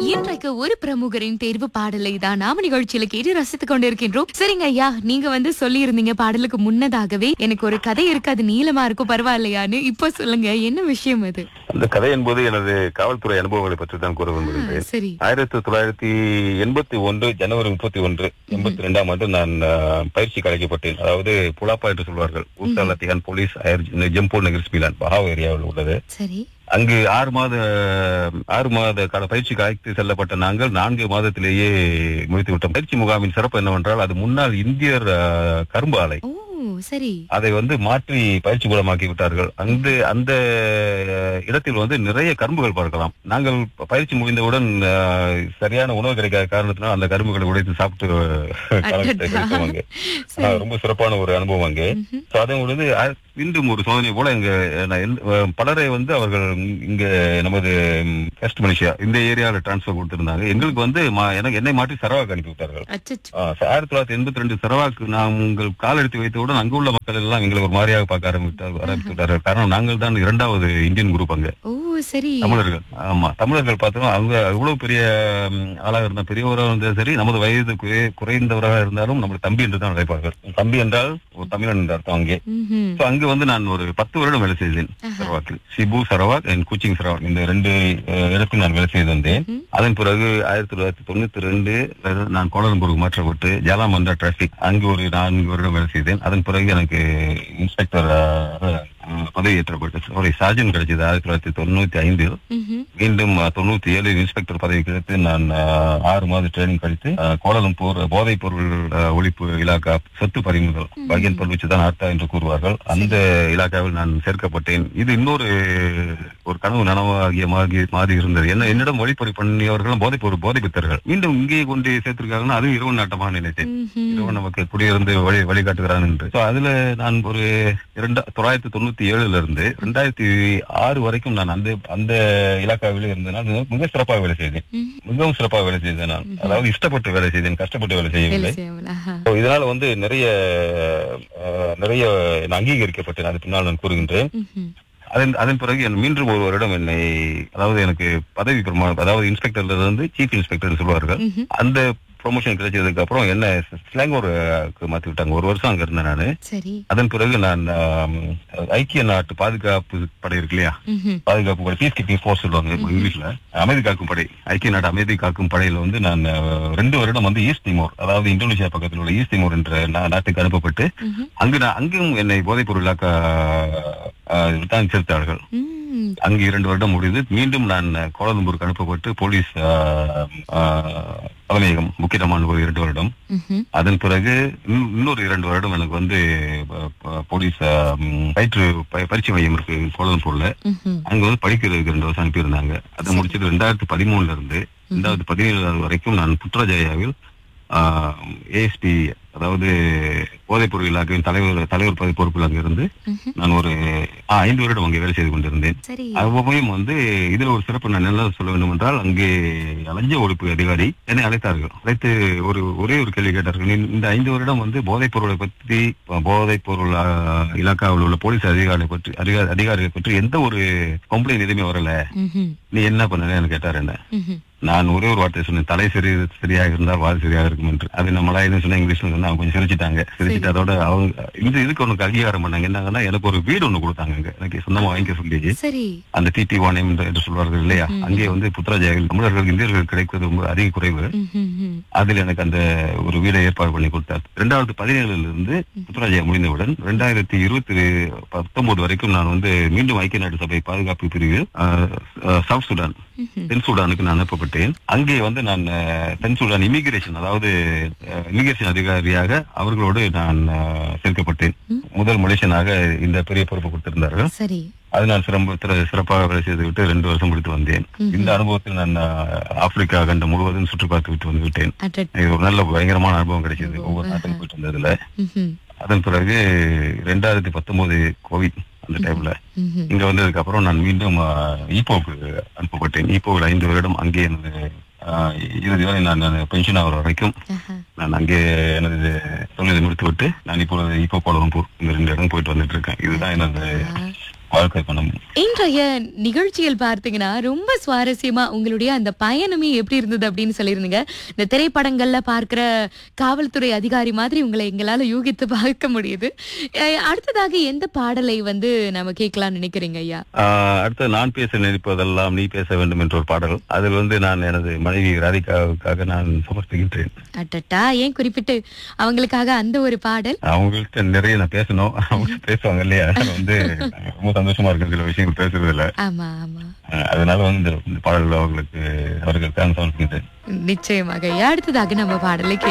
இன்றைக்கு ஒரு பிரமுகரின் தேர்வு பாடலை தான் நாம நிகழ்ச்சியில கேட்டு ரசித்துக் கொண்டிருக்கின்றோம் சரிங்க ஐயா நீங்க வந்து சொல்லி இருந்தீங்க பாடலுக்கு முன்னதாகவே எனக்கு ஒரு கதை இருக்கு அது நீளமா இருக்கும் பரவாயில்லையான்னு இப்ப சொல்லுங்க என்ன விஷயம் அது அந்த கதை என்பது எனது காவல்துறை அனுபவங்களை பற்றி தான் கூற விரும்புகின்றேன் சரி ஆயிரத்தி தொள்ளாயிரத்தி எண்பத்தி ஒன்று ஜனவரி முப்பத்தி ஒன்று எண்பத்தி ரெண்டாம் ஆண்டு நான் அஹ், பயிற்சி கலைக்கப்பட்டேன் அதாவது புலாப்பா என்று சொல்வார்கள் ஊர்சாலத்திகான் போலீஸ் அயர் ஜெம்போ நகர் ஸ்பீலான் பஹாவ் ஏரியாவில் உள்ளது சரி அங்கு ஆறு மாத ஆறு மாத கால பயிற்சிக்கு அழைத்து செல்லப்பட்ட நாங்கள் நான்கு மாதத்திலேயே முடித்து விட்டோம் பயிற்சி முகாமின் சிறப்பு என்னவென்றால் அது முன்னாள் இந்தியர் அஹ், கரும்பு ஆலை ஓ சரி அதை வந்து மாற்றி பயிற்சி கூடமாக்கி விட்டார்கள் அந்த அந்த அஹ், இடத்தில் வந்து நிறைய கரும்புகள் பார்க்கலாம் நாங்கள் பயிற்சி முடிந்தவுடன் அஹ், சரியான உணவு கிடைக்காத காரணத்தினால் அந்த கரும்புகளை உடைத்து சாப்பிட்டு காலத்தை கழித்தோம் அங்கே அஹ், ரொம்ப சிறப்பான ஒரு அனுபவம் அங்கே ம்ஹும். So, அதே பொழுது அஹ், மீண்டும் ஒரு சோதனை போல இங்க நான் எந்த- அஹ், பலரை வந்து அவர்கள் இங்க நமது வெஸ்ட் மலேசியா இந்த ஏரியாவில் டிரான்ஸ்பர் கொடுத்திருந்தாங்க எங்களுக்கு வந்து மா- எனக்கு என்னை மாற்றி சரவாக்கு அனுப்பி விட்டார்கள் அச்சச்சோ ஆ, ஆயிரத்தி தொள்ளாயிரத்தி எண்பத்தி ரெண்டு சரவாக்கு நாங்கள் கால் எடுத்து வைத்தவுடன் அங்கு உள்ள மக்கள் எல்லாம் எங்களை ஒரு மாதிரியாக பார்க்க ஆரம்பித்தார் ஆரம்பித்து விட்டார்கள் காரணம் நாங்கள் தான் இரண்டாவது இந்தியன் குரூப் அங்க ஓ சரி தமிழர்கள் ஆமா தமிழர்கள் பார்த்தோம் அவங்க எவ்வளவு பெரிய ம், ஆளாக இருந்தா பெரியவராக இருந்தாலும் சரி நமது வயது குறை- குறைந்தவராக இருந்தாலும் நம்மளை தம்பி என்று தான் அழைப்பார்கள் தம்பி என்றால் ஒரு தமிழன் என்று அர்த்தம் அங்கே ம்ஹும். So, அங்கு வந்து நான் ஒரு பத்து வருடம் வேலை செய்தேன் சரவாக்கில் Sibu Sarawak and Kuching Sarawak இந்த ரெண்டு அஹ், இடத்தில் நான் வேலை செய்து வந்தேன் ம்ஹும். அதன் பிறகு ஆயிரத்தி தொள்ளாயிரத்தி தொண்ணூத்தி ரெண்டு நான் கோலாலம்பூருக்கு மாற்றப்பட்டு ஜாலாமந்தா டிராபிக் அங்கு ஒரு நான்கு வருடம் வேலை செய்தேன் அதன் பிறகு எனக்கு இன்ஸ்பெக்டர் பதவி ஏற்றப்பட்டு சாரி சார்ஜன் கிடைச்சது ஆயிரத்தி தொள்ளாயிரத்தி தொண்ணூத்தி ஐந்தில் ம்ஹும். மீண்டும் அஹ், தொண்ணூத்தி ஏழு இன்ஸ்பெக்டர் பதவி கிடைத்து நான் அஹ், ஆறு மாத ட்ரைனிங் கழித்து அஹ், கோலாலம்பூர் போதைப் பொருள் அஹ், ஒழிப்பு இலாக்கா சொத்து பறிமுதல் பகின் பல்வச்சு தான் ஆர்த்தா என்று கூறுவார்கள் அந்த இலாக்காவில் நான் சேர்க்கப்பட்டேன் இது இன்னொரு ஒரு கனவு நனவாகிய மாறி மாறி இருந்தது என்ன என்னிடம் வழிப்பறி பண்ணியவர்களும் போதைப் பொருள் போதை பித்தர்கள் மீண்டும் இங்கே கொண்டு சேர்த்திருக்காங்கன்னா அதுவும் இரவு நாட்டமாக நினைத்தேன் ம்ஹும். இறைவன் நமக்கு குடியிருந்து வழி வழிகாட்டுகிறான் என்று So, அதுல நான் ஒரு இரண்டா தொள்ளாயிரத்தி தொண்ணூத்தி ஏழுல இருந்து ரெண்டாயிரத்தி ஆறு வரைக்கும் நான் அந்த அந்த இலாக்காவிலே இருந்தனால் மிக சிறப்பாக வேலை செய்தேன் ம்ஹும். மிகவும் சிறப்பாக வேலை செய்தேன் நான் அதாவது இஷ்டப்பட்டு வேலை செய்தேன் கஷ்டப்பட்டு வேலை வேலை செய்யவில்லை செய்யாமல். ஆஹா. So, இதனால வந்து நிறைய அஹ், நிறைய நான் அங்கீகரிக்கப்பட்டேன் அது பின்னால் நான் கூறுகின்றேன் ம்ஹும். அதன் அதன் பிறகு என் மீண்டும் ஒரு வருடம் என்னை அதாவது எனக்கு பதவி பிரமாணம் அதாவது இன்ஸ்பெக்டர்ல இருந்து சீஃப் இன்ஸ்பெக்டர் சொல்வார்கள் ம்ஹும். அந்த ப்ரொமோஷன் கிடைச்சதுக்கு அப்புறம் என்ன ஸ்லாங்கூருக்கு மாத்தி விட்டாங்க ஒரு வருஷம் அங்க இருந்தேன் நானு சரி அதன் பிறகு நான் ஆம், ஐக்கிய நாட்டு பாதுகாப்பு படை இருக்கு இல்லையா ம்ஹும். பாதுகாப்பு படை பீஸ் கீப்பிங் ஃபோர்ஸ் சொல்லுவாங்க இங்கிலீஷ்ல அமைதி காக்கும் படை ஐக்கிய நாட்டு அமைதி காக்கும் படையில வந்து நான் அஹ், ரெண்டு வருடம் வந்து ஈஸ்ட் திமோர் அதாவது இந்தோனேஷியா பக்கத்தில் உள்ள ஈஸ்ட் திமோர் என்ற நா- நாட்டுக்கு அனுப்பப்பட்டு ம்ஹும். அங்கு நான் அங்கும் என்னை போதைப் பொருள் இலாக்கா அஹ், தான் சேர்த்தார்கள் ம். அங்கு இரண்டு வருடம் முடிந்து மீண்டும் நான் கோலாலம்பூருக்கு அனுப்பப்பட்டு போலீஸ் அஹ், அஹ், தலைமையகம் முக்கியமான ஒரு இரண்டு வருடம் ம்ஹும். அதன் பிறகு இன்னும் இன்னொரு இரண்டு வருடம் எனக்கு வந்து ப- ப- போலீஸ் அஹ், ம், பயிற்று ப- பயிற்சி மையம் இருக்கு கோலாலம்பூர்ல ம்ஹும். அங்க வந்து படிக்கிறதுக்கு ரெண்டு வருஷம் அனுப்பியிருந்தாங்க அதை முடிச்சது ரெண்டாயிரத்தி பதிமூணுல இருந்து ரெண்டாயிரத்தி பதினேழு வரைக்கும் நான் புத்ராஜயாவில் ஏஎஸ்பி அதாவது போதைப் பொருள் இலாக்கையின் தலைவர் தலைவர் பதவி பொறுப்பில் அங்க இருந்து ம்ஹும். நான் ஒரு ஆ, ஐந்து வருடம் அங்கே வேலை செய்து கொண்டிருந்தேன் சரி அவ்வளவையும் வந்து இதுல ஒரு சிறப்பு நான் என்ன சொல்ல வேண்டும் என்றால் அங்கே லஞ்ச ஒழிப்பு அதிகாரி என்னை அழைத்தார்கள் அழைத்து ஒரு ஒரே ஒரு கேள்வி கேட்டார்கள் "நீ இந்த ஐந்து வருடம் வந்து போதைப் பொருளை பற்றி போதைப் பொருள் ஆ, இலாக்காவில் உள்ள போலீஸ் அதிகாரிகளை பற்றி அதிகாரி அதிகாரிகளை பற்றி எந்த ஒரு கம்ப்ளைண்ட் எதுவுமே வரல ம்ஹும். நீ என்ன பண்ணலன்னு கேட்டார் என்ன ம்ஹும். நான் ஒரே ஒரு வார்த்தை சொன்னேன் தலை சரி சரியாக இருந்தால் வால் சரியாக இருக்கும் என்று அது நம்ம மலாயிலும் சொன்னா இங்கிலீஷ்ல சொன்னா அவங்க கொஞ்சம் சிரிச்சிட்டாங்க சிரிச்சிட்டு அதோட அவங்க இந்த இதுக்கு ஒன்று அங்கீகாரம் பண்ணாங்க என்னங்கன்னா எனக்கு ஒரு வீடு ஒண்ணு கொடுத்தாங்க அங்க. எனக்கு சொந்தமா வாங்கிக்க சொல்லி சரி அந்த டிடி வாணியம் என்று என்று சொல்வார்கள் இல்லையா அங்கே வந்து புத்திராஜாவில் தமிழர்கள் இந்தியர்கள் கிடைப்பது ரொம்ப அதிக குறைவு ம்ஹும். அதில் எனக்கு அந்த ஒரு வீடை ஏற்பாடு பண்ணி கொடுத்தார் இரண்டாயிரத்தி பதினேழுல இருந்து புத்திராஜயா முடிந்தவுடன் ரெண்டாயிரத்தி இருபத்தி பத்தொன்பது வரைக்கும் நான் வந்து மீண்டும் ஐக்கிய நாடு சபை பாதுகாப்பு பிரிவில் அஹ், அஹ், சவுத் சுடான் ம்ஹும். தென் சூடானுக்கு நான் அனுப்பப்பட்டேன் அங்கே வந்து நான் அஹ், தென் சூடான் இமிகிரேஷன் அதாவது இமிகிரேஷன் அதிகாரியாக அவர்களோடு நான் அஹ், சேர்க்கப்பட்டேன் முதல் மலேசியனாக இந்த பெரிய பொறுப்பு கொடுத்திருந்தார்கள் சரி அது நான் சிறப்பு திற- சிறப்பாக வேலை செய்து விட்டு ரெண்டு வருஷம் முடித்து வந்தேன் இந்த அனுபவத்தில் நான் அஹ், ஆப்பிரிக்கா கண்டம் முழுவதும் சுற்றி பார்த்து விட்டு வந்து விட்டேன் அடட். இது ஒரு நல்ல பயங்கரமான அனுபவம் கிடைச்சது ஒவ்வொரு நாட்டுக்கும் போயிட்டு வந்ததுல ம்ஹும். அதன் பிறகு ரெண்டாயிரத்தி பத்தொன்பது கோவிட் அந்த டைம்ல ம்ஹும். இங்க வந்ததுக்கு அப்புறம் நான் மீண்டும் ஈப்போவுக்கு அனுப்பப்பட்டேன் ஈப்போவில் ஐந்து வருடம் அங்கே எனது ஆஹ், இறுதி வரை நான் பென்ஷன் ஆகிற வரைக்கும் ஆஹா. நான் அங்கே எனது தொழிலை முடித்து விட்டு நான் இப்பொழுது ஈப்போ கோலம்பூர் இந்த ரெண்டு இடம் போயிட்டு வந்துட்டு இருக்கேன் இதுதான் எனது ஆ. வாழ்க்கை பண்ண முடியும் இன்றைய நிகழ்ச்சியில் பார்த்தீங்கன்னா ரொம்ப சுவாரஸ்யமா உங்களுடைய அந்த பயணமே எப்படி இருந்தது அப்படின்னு சொல்லியிருந்தீங்க இந்த திரைப்படங்கள்ல பார்க்கிற காவல்துறை அதிகாரி மாதிரி உங்களை எங்களால யூகித்து பார்க்க முடியுது அஹ் அடுத்ததாக எந்த பாடலை வந்து நம்ம கேட்கலாம்னு நினைக்கிறீங்க ஐயா ஆஹ் அடுத்து நான் பேச நினைப்பதெல்லாம் நீ பேச வேண்டும் என்ற ஒரு பாடல் அதில் வந்து நான் எனது மனைவி ராதிகாவுக்காக நான் சமர்ப்பிக்கின்றேன் அட்டட்டா ஏன் குறிப்பிட்டு அவங்களுக்காக அந்த ஒரு பாடல் அவங்கள்ட்ட நிறைய நான் பேசணும் அவங்க பேசுவாங்க இல்லையா அதனால வந்து ரொம்ப சந்தோஷமா இருக்கு சில விஷயங்கள் பேசுறது இல்ல ஆமா ஆமா ஆஹ் அதனால வந்து இந்த- இந்த பாடல் அவங்களுக்கு அவர்களுக்காக சமர்ப்பிக்கின்றேன் நிச்சயமாக ஐயா அடுத்ததாக நம்ம பாடலை